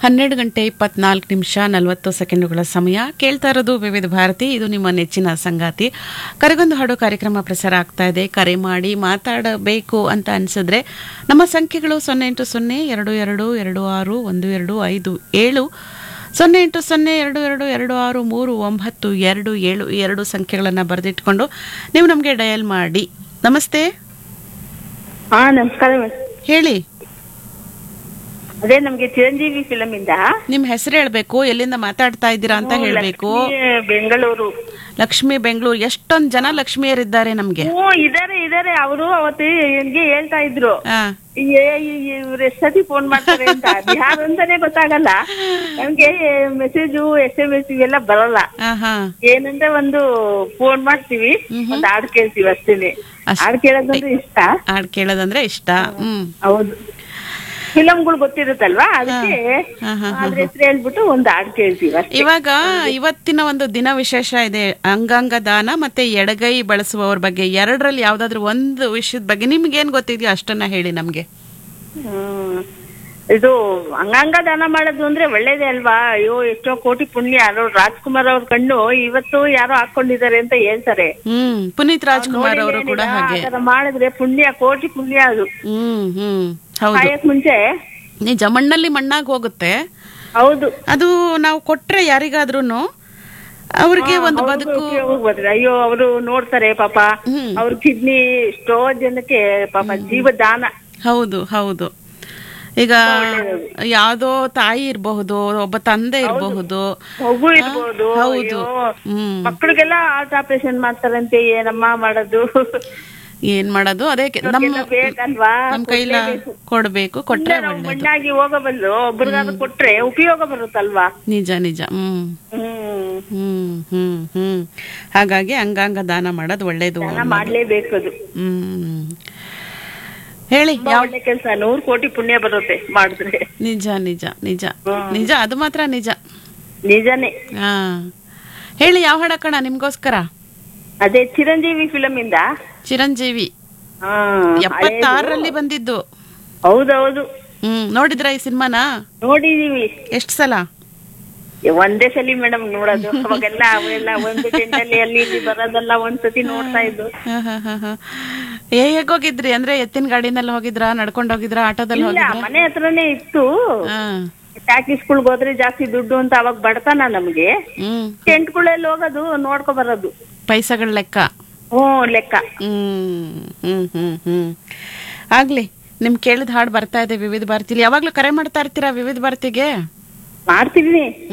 ಹನ್ನೆರಡು ಗಂಟೆ ಇಪ್ಪತ್ನಾಲ್ಕು ನಿಮಿಷ ನಲವತ್ತು ಸೆಕೆಂಡುಗಳ ಸಮಯ ಕೇಳ್ತಾ ಇರೋದು ವಿವಿಧ ಭಾರತಿ ಇದು ನಿಮ್ಮ ನೆಚ್ಚಿನ ಸಂಗಾತಿ ಕರೆಗೊಂದು ಹಾಡು ಕಾರ್ಯಕ್ರಮ ಪ್ರಸಾರ ಆಗ್ತಾ ಇದೆ ಕರೆ ಮಾಡಿ ಮಾತಾಡಬೇಕು ಅಂತ ಅನಿಸಿದ್ರೆ ನಮ್ಮ ಸಂಖ್ಯೆಗಳು ಸೊನ್ನೆ ಎಂಟು ಸೊನ್ನೆ ಎರಡು ಎರಡು ಎರಡು ಆರು ಒಂದು ಎರಡು ಐದು ಏಳು ಸೊನ್ನೆ ಎಂಟು ಸೊನ್ನೆ ಎರಡು ಎರಡು ಎರಡು ಆರು ಮೂರು ಒಂಬತ್ತು ಎರಡು ಏಳು ಈ ಎರಡು ಸಂಖ್ಯೆಗಳನ್ನು ಬರೆದಿಟ್ಕೊಂಡು ನೀವು ನಮಗೆ ಡಯಲ್ ಮಾಡಿ ನಮಸ್ತೆ ಹಾ ನಮಸ್ಕಾರ ಮೇಡಮ್ ಹೇಳಿ ಅದೇ ನಮ್ಗೆ ಚಿರಂಜೀವಿ ಫಿಲಮ್ ಇಂದ ನಿಮ್ಮ ಹೆಸರು ಹೇಳ್ಬೇಕು ಎಲ್ಲಿಂದ ಮಾತಾಡ್ತಾ ಇದ್ದೀರಾ ಅಂತ ಹೇಳ್ಬೇಕು ಲಕ್ಷ್ಮೀ ಬೆಂಗಳೂರು ಲಕ್ಷ್ಮಿ ಬೆಂಗಳೂರು ಎಷ್ಟೊಂದ್ ಜನ ಲಕ್ಷ್ಮಿಯರಿದ್ದಾರೆ ನಮ್ಗೆ ಹ್ಞೂ ಇದಾರೆ ಇದಾರೆ ಅವರು ಅವತ್ತು ಹಂಗೆ ಹೇಳ್ತಾ ಇದ್ರು ಆ, ಇವ್ರು ಎಷ್ಟ್ ಸತಿ ಫೋನ್ ಮಾಡ್ತಾರೆ ಅಂತ ಅದ್ ಯಾರು ಅಂತಾನೆ ಗೊತ್ತಾಗಲ್ಲ ನಮ್ಗೆ ಮೆಸೇಜು ಎಸ್ ಎಂ ಎಸ್ ಇವೆಲ್ಲ ಬರಲ್ಲ ಆಹಾ. ಏನಂದ್ರೆ ಒಂದು ಫೋನ್ ಮಾಡ್ತೀವಿ ಒಂದ್ ಹಾಡು ಕೇಳ್ತೀವಿ ಅಷ್ಟೇನೆ ಅಷ್ಟೇ. ಹಾಡು ಕೇಳೋದಂದ್ರೆ ಇಷ್ಟ ಹಾಡ್ ಕೇಳೋದಂದ್ರೆ ಇಷ್ಟ ಹ್ಮ್ ಹೌದು ಫಿಲಮ್ಗಳು ಗೊತ್ತಿರುತ್ತಲ್ವಾ ಅದಕ್ಕೆ ಹಾ, ಹಾ, ಅದ್ರ ಹೆಸರು ಹೇಳ್ಬಿಟ್ಟು ಒಂದ್ ಹಾಡು ಕೇಳ್ತೀವಿ ಅಷ್ಟೇ ಇವಾಗ ಇವತ್ತಿನ ಒಂದು ದಿನ ವಿಶೇಷ ಇದೆ ಅಂಗಾಂಗ ದಾನ ಮತ್ತೆ ಎಡಗೈ ಬಳಸುವವ್ರ ಬಗ್ಗೆ ಎರಡರಲ್ಲಿ ಯಾವ್ದಾದ್ರು ಒಂದು ವಿಷಯದ ಬಗ್ಗೆ ನಿಮ್ಗೆ ಏನ್ ಗೊತ್ತಿದ್ಯೋ ಅಷ್ಟನ್ನ ಹೇಳಿ ನಮ್ಗೆ ಹ್ಮ್. ಇದು ಅಂಗಾಂಗ ದಾನ ಮಾಡೋದು ಅಂದ್ರೆ ಒಳ್ಳೇದೇ ಅಲ್ವಾ ಅಯ್ಯೋ ಎಷ್ಟೋ ಕೋಟಿ ಪುಣ್ಯ ಅವ್ರು ರಾಜ್ಕುಮಾರ್ ಅವ್ರ ಕಣ್ಣು ಇವತ್ತು ಯಾರೋ ಹಾಕೊಂಡಿದ್ದಾರೆ ಅಂತ ಹೇಳ್ತಾರೆ ಹ್ಮ್ ಪುನೀತ್ ರಾಜ್ಕುಮಾರ್ ಅವರು ಕೂಡ ನೋಡಿದ್ದೇನಿಲ್ಲ, ಹಾಗೆ ಆ ಥರ ಮಾಡಿದ್ರೆ ಪುಣ್ಯ ಕೋಟಿ ಪುಣ್ಯ ಅದು ಹ್ಮ್ ಹ್ಮ್ ಹೌದು ಸಾಯಕ್ ಮುಂಚೆ ನಿಜ ಮಣ್ಣಲ್ಲಿ ಮಣ್ಣಾಗಿ ಹೋಗುತ್ತೆ ಹೌದು ಅದು ನಾವು ಕೊಟ್ರೆ ಯಾರಿಗಾದ್ರೂನು ಅವ್ರಿಗೆ ಒಂದು ಅವ್ರಿಗೂ ಬದುಕು ಉಪಯೋಗ ಬರ್ತದೆ ಅಯ್ಯೋ ಅವರು ನೋಡ್ತಾರೆ ಪಾಪ ಹ್ಮ್. ಅವ್ರ ಕಿಡ್ನಿ ಎಷ್ಟೋ ಜನಕ್ಕೆ ಪಾಪ ಜೀವದಾನ ಹೌದು ಹೌದು ಈಗ ಯಾವ್ದೋ ತಾಯಿ ಇರಬಹುದು ಒಬ್ಬ ತಂದೆ ಇರಬಹುದು ಮಗು ಇರ್ಬೋದು ಹೌದು ಅಯ್ಯೋ ಹ್ಮ್ ಮಕ್ಕಳಿಗೆಲ್ಲ ಹಾರ್ಟ್ ಆಪರೇಷನ್ ಮಾಡ್ತಾರಂತೆ ಏನಮ್ಮ ಮಾಡೋದು ಏನ್ ಮಾಡೋದು ಅದೇ ಕೆ- ನಮ್ಮ ಎಲ್ಲ ಬೇಕಲ್ವಾ ನಮ್ ಕೈಲ ಕೊಡ್ಬೇಕು ಕೊಟ್ರೆ ನಾವು ಒಳ್ಳೇದು ಮಣ್ಣಾಗಿ ಹೋಗಬಲ್ಲು ಒಬ್ರಿಗಾದ್ರು ಕೊಟ್ರೆ ಉಪಯೋಗ ಬರುತ್ತಲ್ವಾ ನಿಜ ನಿಜ ಹ್ಮ್ ಹ್ಮ್ ಹ್ಮ್ ಹ್ಮ್ ಹ್ಮ್ ಹಾಗಾಗಿ ಅಂಗಾಂಗ ದಾನ ಮಾಡೋದು ಒಳ್ಳೇದು ದಾನ ಮಾಡ್ಲೇಬೇಕು ಅದು ಹ್ಮ್ ಹೇಳಿ ತುಂಬಾ ಒಳ್ಳೆ ಕೆಲ್ಸ ನೂರ್ ಕೋಟಿ ಪುಣ್ಯ ಬರುತ್ತೆ ಮಾಡಿದ್ರೆ ನಿಜ ನಿಜ ನಿಜ ನಿಜ ಅದು ಮಾತ್ರ ನಿಜ ನಿಜನೇ ಹಾ ಹೇಳಿ ಯಾವ ಹಾಡಕ್ಕಣ ನಿಮ್ಗೋಸ್ಕರ ಅದೇ ಚಿರಂಜೀವಿ ಫಿಲಮ್ ಇಂದ ಚಿರಂಜೀವಿ ಹಾ ಎಪ್ಪತ್ತಾರರಲ್ಲಿ ಬಂದಿದ್ದು ಹೌದೌದು ಹ್ಮ್ ನೋಡಿದ್ರ ಈ ಸಿನಿಮಾನ ನೋಡಿದೀವಿ ಎಷ್ಟ್ ಸಲ ಒಂದೇ ಸಲಿ ಮೇಡಮ್ ನೋಡೋದು ಅವಾಗೆಲ್ಲ ಅವೆಲ್ಲ ಒಂದು ಟೆಂಟಲ್ಲಿ ಅಲ್ಲಿ ಇಲ್ಲಿ ಬರೋದೆಲ್ಲ ಒಂದ್ಸತಿ ನೋಡ್ತಾ ಇದ್ದು ಹ, ಹ, ಹ, ಹ. ಏ ಹೇಗೋಗಿದ್ರಿ ಅಂದ್ರೆ ಎತ್ತಿನ ಗಾಡಿನಲ್ಲಿ ಹೋಗಿದ್ರಾ ನಡ್ಕೊಂಡ್ ಹೋಗಿದ್ರಾ ಆಟೋದಲ್ಲಿ ಇಲ್ಲ ಹೋಗಿದ್ರಾ ಮನೆ ಹತ್ರನೇ ಇತ್ತು ಹಾ ಟಾಕೀಸ್ಗಳ್ಗೆ ಹೋದ್ರೆ ಜಾಸ್ತಿ ದುಡ್ಡು ಅಂತ ಅವಾಗ ಬಡತನ ನಮ್ಗೆ ಹ್ಮ್ ಟೆಂಟ್ಗಳಲ್ಲಿ ಹೋಗೋದು ನೋಡ್ಕೊ ಬರೋದು ಪೈಸಗಳ ಲೆಕ್ಕ ಹ್ಞೂ ಲೆಕ್ಕ ಹ್ಮ್ ಹ್ಮ್ ಹ್ಮ್ ಹ್ಮ್ ಆಗ್ಲಿ ನಿಮ್ ಕೇಳಿದ ಹಾಡು ಬರ್ತಾ ಇದೆ ವಿವಿಧ ಭಾರತಿಲಿ ಯಾವಾಗ್ಲೂ ಕರೆ ಮಾಡ್ತಾ ಇರ್ತೀರಾ ವಿವಿಧ ಭಾರತಿಗೆ ಮಾಡ್ತೀನಿ